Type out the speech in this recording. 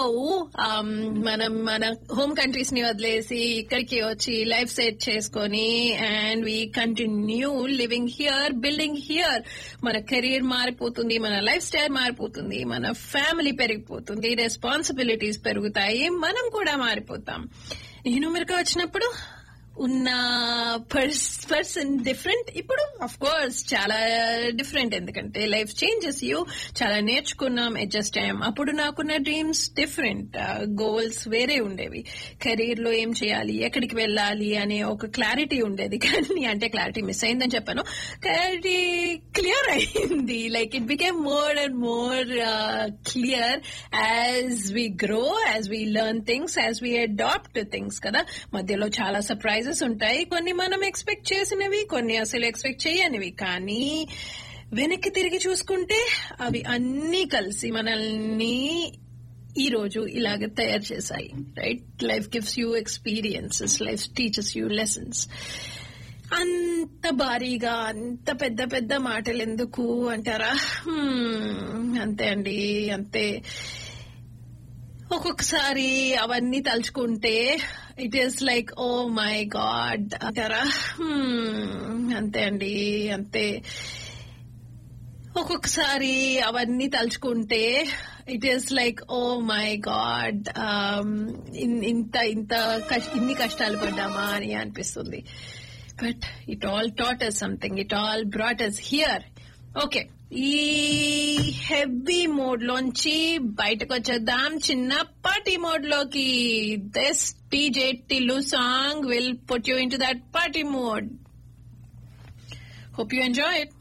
మనం మన home countries ని వదిలేసి ఇక్కడికి వచ్చి లైఫ్ సెట్ చేసుకొని and we continue living here building here మన కెరీర్ మారిపోతుంది మన లైఫ్ స్టైల్ మారిపోతుంది మన ఫ్యామిలీ పెరిగిపోతుంది రెస్పాన్సిబిలిటీస్ పెరుగుతాయి మనం కూడా మారిపోతాం నేను అమెరికా వచ్చినప్పుడు ఉన్న పర్సన్ డిఫరెంట్ ఇప్పుడు అఫ్ కోర్స్ చాలా డిఫరెంట్ ఎందుకంటే లైఫ్ చేంజెస్ యూ చాలా నేర్చుకున్నాం అడ్జస్ట్ అయ్యాం అప్పుడు నాకున్న డ్రీమ్స్ డిఫరెంట్ గోల్స్ వేరే ఉండేవి కెరీర్ లో ఏం చేయాలి ఎక్కడికి వెళ్ళాలి అనే ఒక క్లారిటీ ఉండేది కానీ అంటే క్లారిటీ మిస్ అయిందని చెప్పాను క్లారిటీ క్లియర్ అయింది like it became more and more clear as we grow as we learn things as we adapt things కదా మధ్యలో చాలా సర్ప్రైజెస్ ఉంటాయి కొన్ని మనం ఎక్స్పెక్ట్ చేసినవి కొన్ని అసలు ఎక్స్పెక్ట్ చేయనివి కానీ వెనక్కి తిరిగి చూసుకుంటే అవి అన్నీ కలిసి మనల్ని ఈ రోజు ఇలాగ తయారు చేశాయి right life gives you experiences life teachers you lessons అంత భారీగా అంత పెద్ద పెద్ద మాటలు ఎందుకు అంటారా అంతే అండి అంతే ఒక్కొక్కసారి అవన్నీ తలుచుకుంటే it is like oh my god అంటారా అంతే అండి అంతే ఒక్కొక్కసారి అవన్నీ తలుచుకుంటే it is like oh my god ఇంత ఇంత ఇన్ని కష్టాలు పడ్డామా అని అనిపిస్తుంది but it all taught us something it all brought us here okay ఈ హెవీ మోడ్ లోంచి బయటకు వచ్చేద్దాం చిన్నపాటి మోడ్ లోకి this DJ Tillu song will put you into that party mode hope you enjoy it